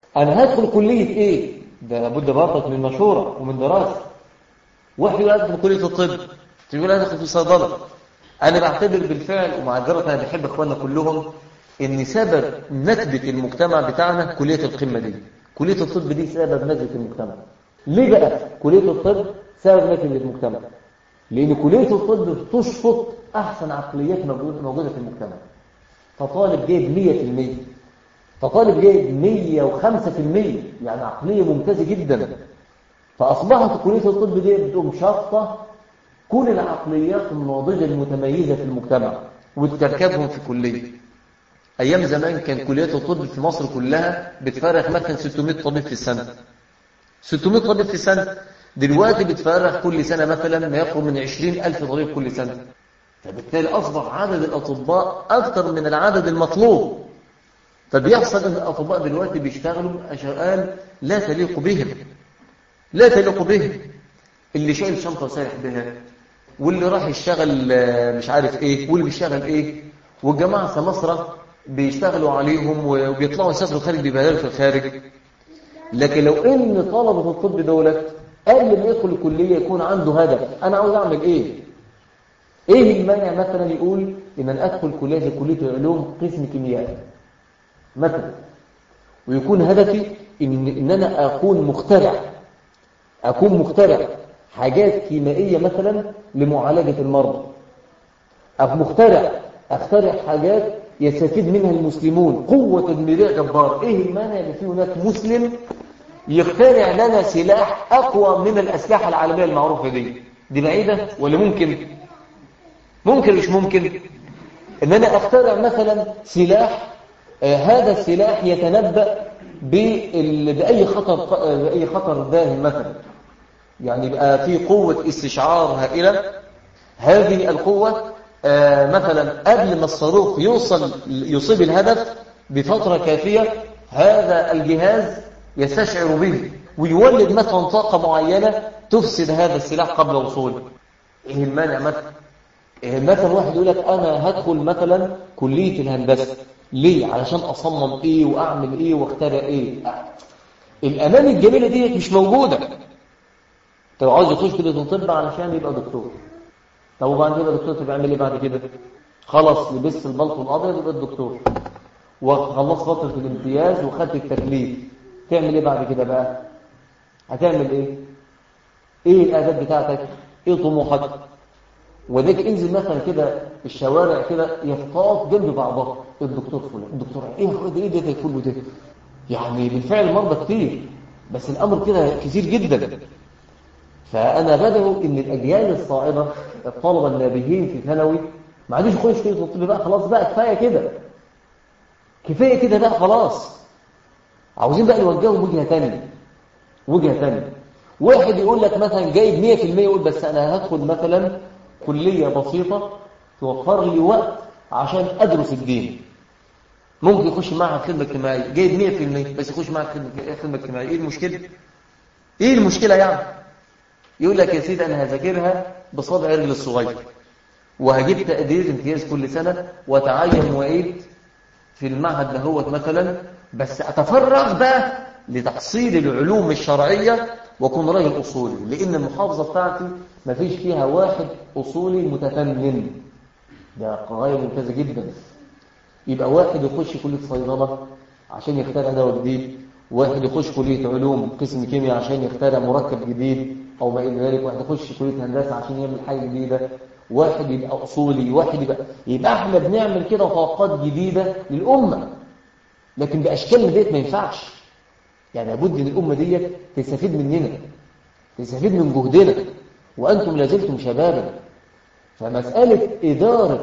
انا هدخل كليه ايه ده لابد برضك من مشوره ومن دراسه واحد يقول ادخل كليه الطب تقول ادخل في صيدله انا بعتبر بالفعل ومعذره انا بحب اخواننا كلهم ان سبب نكبه المجتمع بتاعنا كليه القمه دي كليه الطب دي سبب نكبه المجتمع ليه بقى كليه الطب سبب نكبه المجتمع لان كليه الطب تشفط احسن عقليات موجوده موجوده في المجتمع فطالب جايب 100% فطالب جايب 105% يعني عقليه ممتازه جدا فاصبحت كليه الطب دي بتقوم شافطه كل العقليات الناضجه المتميزه في المجتمع وتركبهم في كليه ايام زمان كان كليات الطب في مصر كلها بتفرغ مثلا 600 طبيب في السنه 600 طبيب في السنه دلوقتي بتفرغ كل سنه مثلا ما يقرب من 20000 طبيب كل سنه فبالتالي اصبح عدد الاطباء اكثر من العدد المطلوب فبيحصل ان الاطباء دلوقتي بيشتغلوا اشغال لا تليق بهم لا تليق بهم اللي شايل شنطه وسارح بها واللي راح يشتغل مش عارف ايه واللي بيشتغل ايه والجماعه سمسره بيشتغلوا عليهم وبيطلعوا يسافروا خارج بيبهدلوا في الخارج لكن لو ان طلبه الطب دولت قبل ما يدخل الكليه يكون عنده هدف انا عاوز اعمل ايه ايه المانع مثلا يقول ان انا ادخل كليه زي كليه العلوم قسم كيمياء مثلا ويكون هدفي ان ان انا اكون مخترع اكون مخترع حاجات كيميائيه مثلا لمعالجه المرضى أكون مخترع اخترع حاجات يستفيد منها المسلمون قوه تدميريه جباره ايه المانع ان في هناك مسلم يخترع لنا سلاح اقوى من الاسلحه العالميه المعروفه دي دي بعيده ولا ممكن ممكن مش ممكن ان انا اخترع مثلا سلاح آه هذا السلاح يتنبأ بأي خطر بأي خطر داهم مثلا يعني يبقى في قوة استشعار هائلة هذه القوة آه مثلا قبل ما الصاروخ يوصل يصيب الهدف بفترة كافية هذا الجهاز يستشعر به ويولد مثلا طاقة معينة تفسد هذا السلاح قبل وصوله ايه المانع مثلا إيه مثلا واحد يقول لك انا هدخل مثلا كلية الهندسة ليه علشان اصمم ايه واعمل ايه واخترع ايه الامان الجميلة دي مش موجودة طب عاوز يخش كلية الطب علشان يبقى دكتور طب وبعد كده دكتور تبقى عامل ايه بعد كده خلاص لبست البلطو الابيض يبقى الدكتور وخلصت فترة الامتياز وخدت التكليف تعمل ايه بعد كده بقى هتعمل ايه ايه الاهداف بتاعتك ايه طموحك وذلك انزل مثلا كده الشوارع كده يفطاط جنب بعضها الدكتور فلان الدكتور ايه ده ايه ده كله ده يعني بالفعل مرضى كتير بس الامر كده كتير جدا فانا بدعو ان الاجيال الصاعده الطلبه النابهين في ثانوي ما عادش يخش كليه الطب بقى خلاص بقى كفايه كده كفايه كده بقى خلاص عاوزين بقى نوجههم وجهه ثانيه وجهه ثانيه واحد يقول لك مثلا جايب 100% يقول بس انا هدخل مثلا كليه بسيطه توفر لي وقت عشان ادرس الدين ممكن يخش معهد خدمه اجتماعيه جايب 100% بس يخش معهد خدمه خدمه اجتماعيه ايه المشكله ايه المشكله يعني يقول لك يا سيدي انا هذاكرها بصابع رجل الصغير وهجيب تقدير امتياز كل سنه واتعين معيد في المعهد دهوت مثلا بس اتفرغ بقى لتحصيل العلوم الشرعيه واكون راجل اصولي لان المحافظه بتاعتي ما فيش فيها واحد اصولي متفنن ده قضايا ممتازه جدا يبقى واحد يخش كليه صيدله عشان يخترع دواء جديد واحد يخش كليه علوم قسم كيمياء عشان يخترع مركب جديد او ما الى ذلك واحد يخش كليه هندسه عشان يعمل حاجه جديده واحد يبقى اصولي واحد يبقى يبقى احنا بنعمل كده طاقات جديده للامه لكن باشكال ديت ما ينفعش يعني لابد ان الامه ديت تستفيد مننا تستفيد من جهدنا وانتم لازلتم شبابا فمساله اداره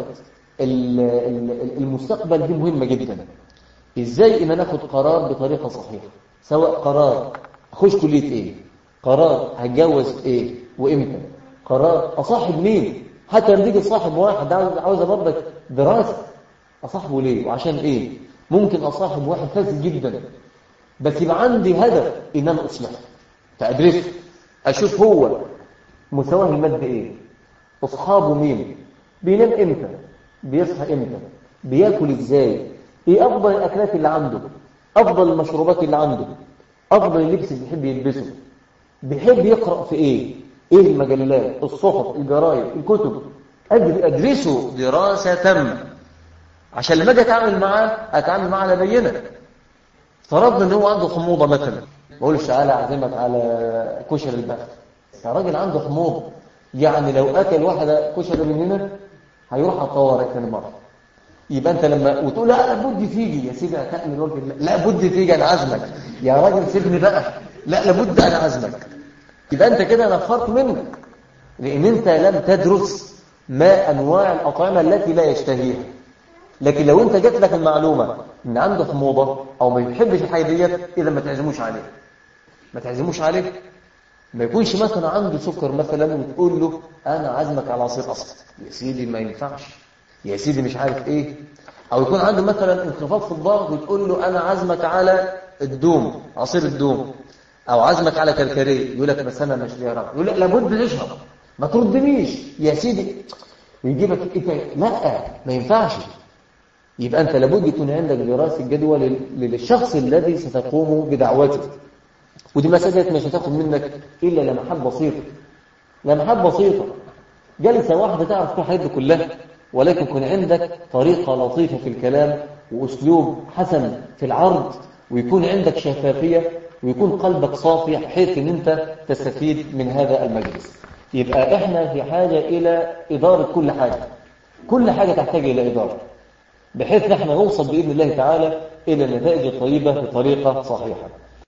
المستقبل دي مهمه جدا ازاي ان انا اخد قرار بطريقه صحيحه سواء قرار اخش كليه ايه قرار هتجوز ايه وامتى قرار اصاحب مين حتى لما تيجي تصاحب واحد عاوز برضك دراسه اصاحبه ليه وعشان ايه ممكن اصاحب واحد فاسد جدا بس يبقى عندي هدف ان انا اصلحه فادرسه اشوف هو مستواه المادي ايه اصحابه مين بينام امتى بيصحى امتى بياكل ازاي ايه افضل الاكلات اللي عنده أفضل المشروبات اللي عنده أفضل اللبس اللي بيحب يلبسه بيحب يقرأ في إيه إيه المجلات الصحف الجرايد الكتب أدرسه دراسة تامة عشان لما أجي أتعامل معاه أتعامل معاه على بينة فرضنا إن هو عنده حموضة مثلا ما أقولش تعالى أعزمك على كشري البخت يا راجل عنده حموضة يعني لو أكل واحدة كشري من هنا هيروح على الطوارئ ثاني مرة يبقى انت لما وتقول لا لابد تيجي يا سيدي هتعمل وجه الله لا بد تيجي انا عازمك يا راجل سيبني بقى لا لابد انا عازمك يبقى انت كده نفرت منك لان انت لم تدرس ما انواع الاطعمه التي لا يشتهيها لكن لو انت جات لك المعلومه ان عنده حموضه او ما بيحبش الحيويات اذا ما تعزموش عليه ما تعزموش عليه ما يكونش مثلا عنده سكر مثلا وتقول له انا عازمك على عصير اصفر يا سيدي ما ينفعش يا سيدي مش عارف ايه او يكون عنده مثلا انخفاض في الضغط وتقول له انا عازمك على الدوم عصير الدوم او عازمك على كركريه يقول لك بس انا مش ليا رغبه يقول لك لابد تشرب ما تردنيش يا سيدي ويجيبك ايه لا ما ينفعش يبقى انت لابد يكون عندك دراسه جدوى للشخص الذي ستقوم بدعوته ودي مساله مش هتاخد منك الا لمحات بسيطه لمحات بسيطه جلسه واحده تعرف فيها الحاجات كلها ولكن يكون عندك طريقة لطيفة في الكلام وأسلوب حسن في العرض ويكون عندك شفافية ويكون قلبك صافي بحيث ان انت تستفيد من هذا المجلس يبقى احنا في حاجة الى ادارة كل حاجة كل حاجة تحتاج الى ادارة بحيث احنا نوصل بإذن الله تعالى الى النتائج الطيبة بطريقة صحيحة